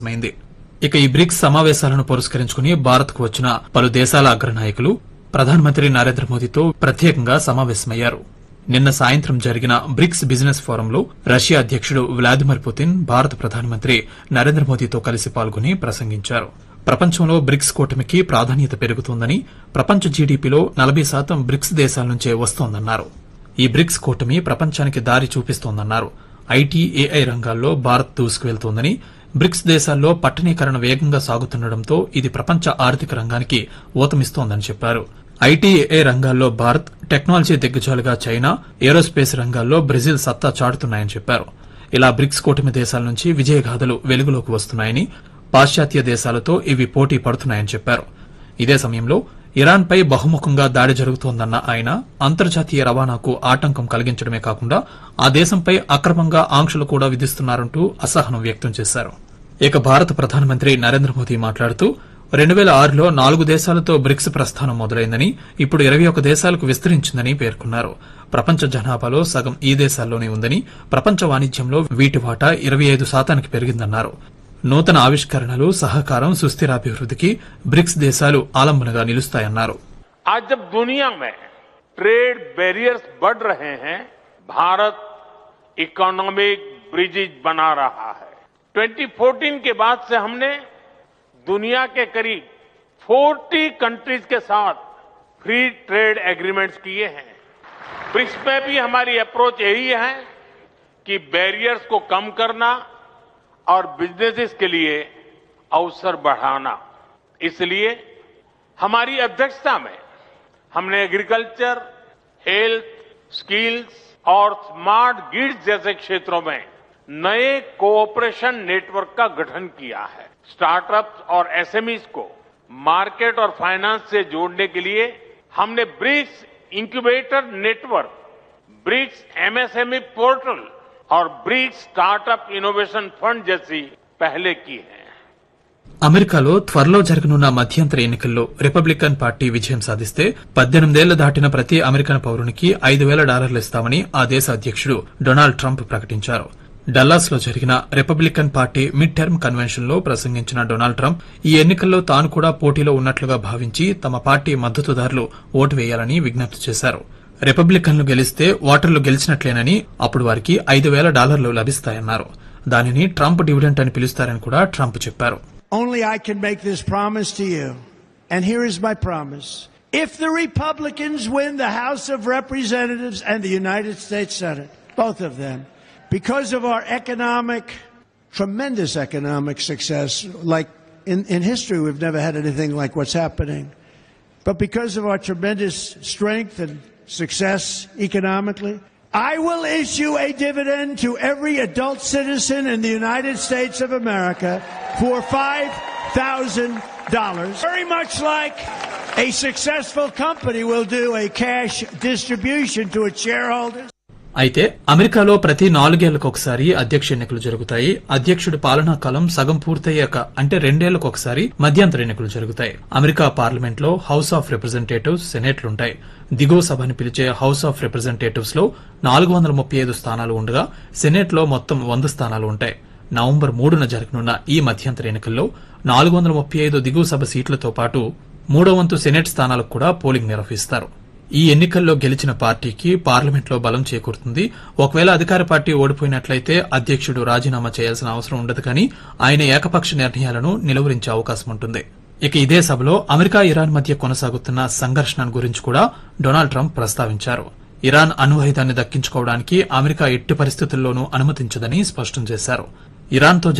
మైంది ఇక ఈ బ్రిక్స్ సమావేశాలను పురస్కరించుకుని భారత్ కు వచ్చిన పలు దేశాల అగ్రనాయకులు ప్రధానమంత్రి నరేంద్ర మోదీతో ప్రత్యేకంగా సమావేశమయ్యారు నిన్న సాయంత్రం జరిగిన బ్రిక్స్ బిజినెస్ ఫోరంలో రష్యా అధ్యకుడు వ్లాదిమిర్ పుతిన్ భారత ప్రధానమంత్రి నరేంద్ర మోదీతో కలిసి పాల్గొని ప్రసంగించారు ప్రపంచంలో బ్రిక్స్ కూటమికి ప్రాధాన్యత పెరుగుతోందని ప్రపంచ జీడీపీలో నలభై శాతం బ్రిక్స్ దేశాల నుంచే వస్తోందన్నారు ఈ బ్రిక్స్ కూటమి ప్రపంచానికి దారి చూపిస్తోందన్నారు ఐటీ ఏఐ రంగాల్లో భారత్ దూసుకువెళ్తోందని బ్రిక్స్ దేశాల్లో పట్టణీకరణ వేగంగా సాగుతుండటంతో ఇది ప్రపంచ ఆర్థిక రంగానికి ఊతమిస్తోందని చెప్పారు ఐటీఏఐ రంగాల్లో భారత్ టెక్నాలజీ దిగ్గజాలుగా చైనా ఏరోస్పేస్ రంగాల్లో బ్రెజిల్ సత్తా చాటుతున్నాయని చెప్పారు ఇలా బ్రిక్స్ కూటమి దేశాల నుంచి విజయగాథలు వెలుగులోకి వస్తున్నాయని పాశ్చాత్య దేశాలతో ఇవి పోటీ పడుతున్నాయని చెప్పారు ఇదే సమయంలో ఇరాన్పై బహుముఖంగా దాడి జరుగుతోందన్న ఆయన అంతర్జాతీయ రవాణాకు ఆటంకం కలిగించడమే కాకుండా ఆ దేశంపై అక్రమంగా ఆంక్షలు కూడా విధిస్తున్నారంటూ అసహనం వ్యక్తం చేశారు ఇక భారత ప్రధానమంత్రి నరేంద్ర మోదీ మాట్లాడుతూ రెండు వేల ఆరులో నాలుగు దేశాలతో బ్రిక్స్ ప్రస్థానం మొదలైందని ఇప్పుడు ఇరవై ఒక దేశాలకు విస్తరించిందని పేర్కొన్నారు ప్రపంచ జనాభాలో సగం ఈ దేశాల్లోనే ఉందని ప్రపంచ వాణిజ్యంలో వీటి వాటా ఇరవై ఐదు శాతానికి పెరిగిందన్నారు నూతన ఆవిష్కరణలు సహకారం సుస్థిరాభివృద్ధికి బ్రిక్స్ దేశాలు ఆలంబనగా నిలుస్తాయన్నారు आज जब दुनिया में ट्रेड बैरियर्स बढ़ रहे हैं भारत इकोनॉमिक ब्रिजेज बना रहा है 2014 के बाद से हमने दुनिया के करीब 40 कंट्रीज के साथ फ्री ट्रेड एग्रीमेंट्स किए हैं ब्रिक्स में भी हमारी अप्रोच यही है कि बैरियर्स को कम करना और बिजनेसेस के लिए अवसर बढ़ाना इसलिए हमारी अध्यक्षता में हमने एग्रीकल्चर हेल्थ स्किल्स और स्मार्ट ग्रिड्स जैसे क्षेत्रों में नए कोऑपरेशन नेटवर्क का गठन किया है स्टार्टअप्स और एसएमईज को मार्केट और फाइनेंस से जोड़ने के लिए हमने BRICS incubator network BRICS MSME portal और ब्रिक्स स्टार्टअप इनोवेशन फंड जैसी पहले की है అమెరికాలో త్వరలో జరగనున్న మధ్యంతర ఎన్నికల్లో రిపబ్లికన్ పార్టీ విజయం సాధిస్తే పద్దెనిమిదేళ్లు దాటిన ప్రతి అమెరికన్ పౌరునికి ఐదు వేల డాలర్లు ఇస్తామని ఆ దేశ అధ్యకుడు డొనాల్డ్ ట్రంప్ ప్రకటించారు డల్లాస్ లో జరిగిన Republican party mid term convention లో ప్రసంగించిన డొనాల్డ్ ట్రంప్ ఈ ఎన్నికల్లో తాను కూడా పోటీలో ఉన్నట్లుగా భావించి తమ పార్టీ మద్దతుదారులు ఓటు వేయాలని విజ్ఞప్తి చేశారు రిపబ్లికన్లు గెలిస్తే ఓటర్లు గెలిచినట్లేనని అప్పుడు వారికి ఐదు వేల డాలర్లు లభిస్తాయన్నారు దానిని ట్రంప్ డివిడెంట్ అని పిలుస్తారని కూడా ట్రంప్ చెప్పారు Only I can make this promise to you. And here is my promise. If the Republicans win the House of Representatives and the United States Senate, both of them, because of our economic, tremendous economic success, like in, in history, we've never had anything like what's happening. But because of our tremendous strength and success economically, I will issue a dividend to every adult citizen in the United States of America for $5,000. Very much like a successful company will do a cash distribution to its shareholders. అయితే అమెరికాలో ప్రతి నాలుగేళ్లకు ఒకసారి అధ్యక్ష ఎన్నికలు జరుగుతాయి అధ్యక్షుడి పాలనా కాలం సగం పూర్తయ్యాక అంటే రెండేళ్లకు ఒకసారి మధ్యంతర ఎన్నికలు జరుగుతాయి అమెరికా పార్లమెంట్ లో హౌస్ ఆఫ్ రిప్రజెంటేటివ్స్ సెనేట్లుంటాయి దిగువ సభని పిలిచే హౌస్ ఆఫ్ రిప్రజెంటేటివ్స్ లో నాలుగు వందల ముప్పై ఐదు స్థానాలు ఉండగా సెనేట్ లో మొత్తం వంద స్థానాలు ఉంటాయి నవంబర్ మూడున జరగనున్న ఈ మధ్యంతర ఎన్నికల్లో నాలుగు వందల ముప్పై ఐదు దిగువ సభ సీట్లతో పాటు మూడో వంతు సెనేట్ స్థానాలకు కూడా పోలింగ్ నిర్వహిస్తారు ఈ ఎన్నికల్లో గెలిచిన పార్టీకి పార్లమెంట్లో బలం చేకూరుతుంది ఒకవేళ అధికార పార్టీ ఓడిపోయినట్లయితే అధ్యక్షుడు రాజీనామా చేయాల్సిన అవసరం ఉండదు కానీ ఆయన ఏకపక్ష నిర్ణయాలను నిలువరించే అవకాశం ఉంటుంది ఇక ఇదే సభలో అమెరికా ఇరాన్ మధ్య కొనసాగుతున్న సంఘర్షణ గురించి కూడా డొనాల్డ్ ట్రంప్ ప్రస్తావించారు ఇరాన్ అణ్వాయుధాన్ని దక్కించుకోవడానికి అమెరికా ఎట్టి పరిస్థితుల్లోనూ అనుమతించదని స్పష్టం చేశారు ఇరాన్తో